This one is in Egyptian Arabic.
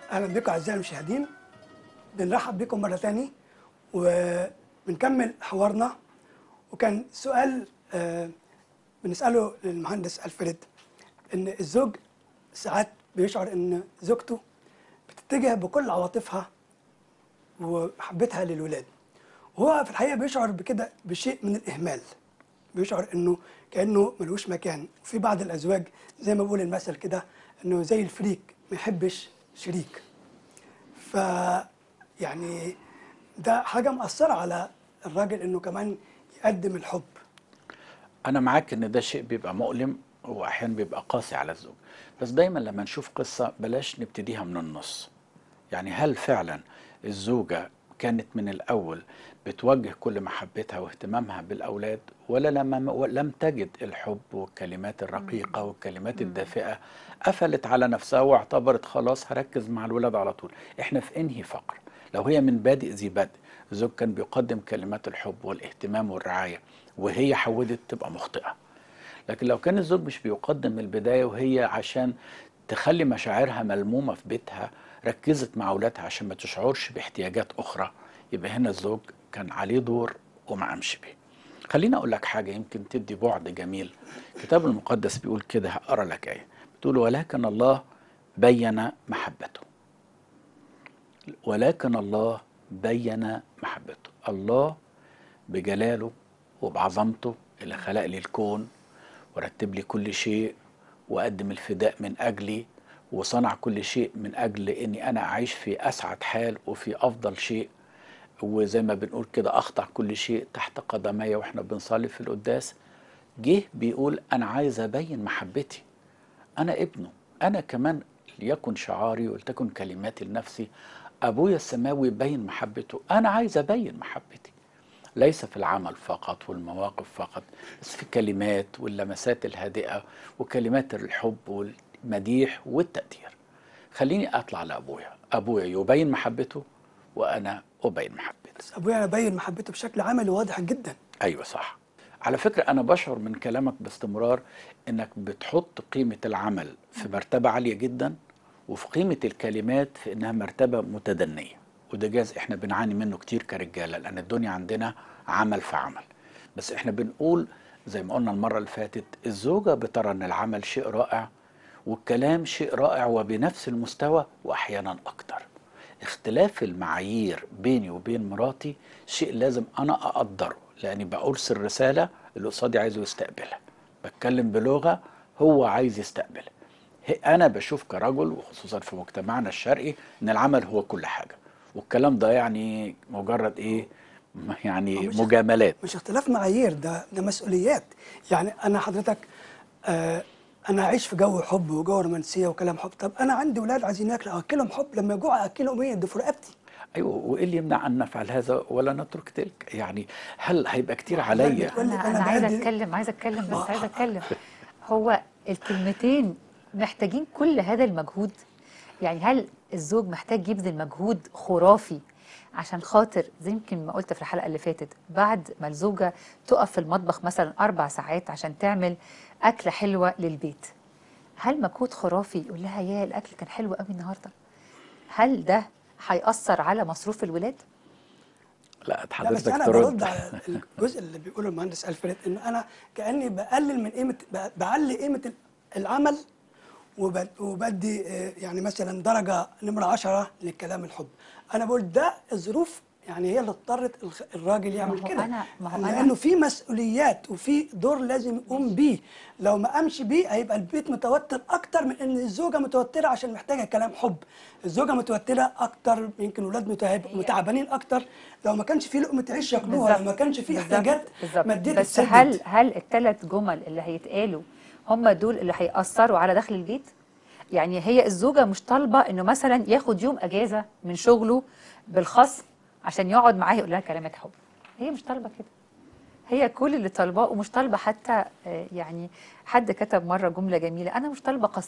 اهلا بكم اعزائي المشاهدين بنرحب بكم مره تاني وبنكمل حوارنا وكان سؤال آه، بنساله للمهندس الفريد ان الزوج ساعات بيشعر ان زوجته بتتجه بكل عواطفها ومحبتها للولاد وهو في الحقيقه بيشعر بكده بشيء من الاهمال بيشعر انه كانه ملوش مكان وفي بعض الازواج زي ما بيقول المثل كده انه زي الفريك ما يحبش شريك ف يعني ده حاجه مأثره على الراجل انه كمان يقدم الحب انا معاك ان ده شيء بيبقى مؤلم واحيانا بيبقى قاسي على الزوج بس دايما لما نشوف قصه بلاش نبتديها من النص يعني هل فعلا الزوجه كانت من الاول بتوجه كل محبتها واهتمامها بالاولاد ولا لما لم تجد الحب والكلمات الرقيقه والكلمات الدافئه قفلت على نفسها واعتبرت خلاص هركز مع الولاد على طول احنا في انهي فقر لو هي من بادئ ذي بدء الزوج كان بيقدم كلمات الحب والاهتمام والرعايه وهي حودت تبقى مخطئه لكن لو كان الزوج مش بيقدم من البدايه وهي عشان تخلي مشاعرها ملمومه في بيتها ركزت مع اولادها عشان ما تشعرش باحتياجات اخرى يبقى هنا الزوج كان عليه دور وما قامش بيه خليني اقول لك حاجه يمكن تدي بعد جميل الكتاب المقدس بيقول كده هقرا لك ايه بتقول ولكن الله بين محبته ولكن الله بين محبته الله بجلاله وبعظمته اللي خلق لي الكون ورتب لي كل شيء وقدم الفداء من اجلي وصنع كل شيء من اجل اني انا اعيش في اسعد حال وفي افضل شيء وزي ما بنقول كده اخضع كل شيء تحت قدمي واحنا بنصلي في القداس جه بيقول انا عايز ابين محبتي انا ابنه انا كمان ليكن شعاري ولتكن كلماتي لنفسي ابويا السماوي يبين محبته انا عايز ابين محبتي ليس في العمل فقط والمواقف فقط بس في الكلمات واللمسات الهادئه وكلمات الحب والمديح والتقدير خليني اطلع لابويا ابويا يبين محبته وانا ابين محبتي بس ابويا بين محبته بشكل عملي واضح جدا ايوه صح على فكره انا بشعر من كلامك باستمرار انك بتحط قيمه العمل في مرتبه عاليه جدا وفي قيمه الكلمات في انها مرتبه متدنيه وده جاز احنا بنعاني منه كتير كرجاله لان الدنيا عندنا عمل في عمل بس احنا بنقول زي ما قلنا المره اللي فاتت الزوجه بترى ان العمل شيء رائع والكلام شيء رائع وبنفس المستوى واحيانا اكتر اختلاف المعايير بيني وبين مراتي شيء لازم انا اقدره لاني بأرسل رساله اللي قصادي عايزه يستقبلها بتكلم بلغه هو عايز يستقبلها هي- انا بشوف كرجل وخصوصا في مجتمعنا الشرقي ان العمل هو كل حاجه والكلام ده يعني مجرد ايه م- يعني مش- مجاملات مش اختلاف معايير ده ده مسؤوليات يعني انا حضرتك آه انا اعيش في جو حب وجو رومانسيه وكلام حب طب انا عندي ولاد عايزين ياكلوا اكلهم حب لما يجوع اكلهم ايه يدوا في رقبتي ايوه وايه اللي يمنع ان نفعل هذا ولا نترك تلك يعني هل هيبقى كتير عليا بتقول لك انا أنا انا عايزه بعدي- اتكلم عايزه اتكلم ما- بس عايزه اتكلم هو الكلمتين محتاجين كل هذا المجهود يعني هل الزوج محتاج يبذل مجهود خرافي عشان خاطر زي يمكن ما قلت في الحلقه اللي فاتت بعد ما الزوجه تقف في المطبخ مثلا اربع ساعات عشان تعمل اكله حلوه للبيت هل مجهود خرافي يقول لها يا الاكل كان حلو قوي النهارده هل ده هيأثر على مصروف الولاد؟ لا لا بس حضرتك انا ترد برد على الجزء اللي بيقوله المهندس الفريد انه انا كاني بقلل من قيمه ب- بعلي قيمه العمل وب- وبدي آه، يعني مثلا درجه نمره 10 للكلام الحب انا بقول ده الظروف يعني هي اللي اضطرت الخ- الراجل يعمل هو كده أنا- ما هو أنا- لانه في مسؤوليات وفي دور لازم يقوم بيه لو ما قامش بيه هيبقى البيت متوتر اكتر من ان الزوجه متوتره عشان محتاجه كلام حب الزوجه متوتره اكتر يمكن ولاد متعب متعبانين اكتر لو ما كانش في لقمه عيش ياكلوها لو ما كانش في بالظبط، احتياجات بالظبط. ماديه بس تتسدد. هل هل الثلاث جمل اللي هيتقالوا هم دول اللي هيأثروا على دخل البيت؟ يعني هي الزوجة مش طالبة انه مثلا ياخد يوم اجازة من شغله بالخصم عشان يقعد معاه يقول لها كلمات حب. هي مش طالبة كده. هي كل اللي طالباه ومش طالبة حتى آه، يعني حد كتب مرة جملة جميلة أنا مش طالبة قص